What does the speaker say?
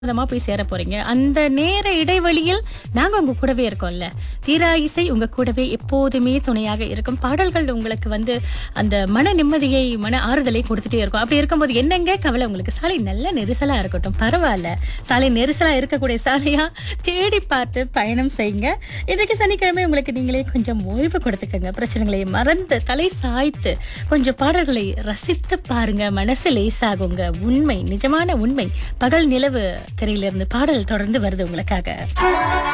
விதமா போய் சேர போறீங்க அந்த நேர இடைவெளியில் நாங்க உங்க கூடவே இருக்கோம்ல தீரா இசை உங்க கூடவே எப்போதுமே துணையாக இருக்கும் பாடல்கள் உங்களுக்கு வந்து அந்த மன நிம்மதியை மன ஆறுதலை கொடுத்துட்டே இருக்கும் அப்படி இருக்கும்போது என்னங்க கவலை உங்களுக்கு சாலை நல்ல நெரிசலா இருக்கட்டும் பரவாயில்ல சாலை நெரிசலா இருக்கக்கூடிய சாலையா தேடி பார்த்து பயணம் செய்யுங்க இன்றைக்கு சனிக்கிழமை உங்களுக்கு நீங்களே கொஞ்சம் ஓய்வு கொடுத்துக்கங்க பிரச்சனைகளை மறந்து தலை சாய்த்து கொஞ்சம் பாடல்களை ரசித்து பாருங்க மனசு லேசாகுங்க உண்மை நிஜமான உண்மை பகல் நிலவு திரையிலிருந்து பாடல் தொடர்ந்து வருது உங்களுக்காக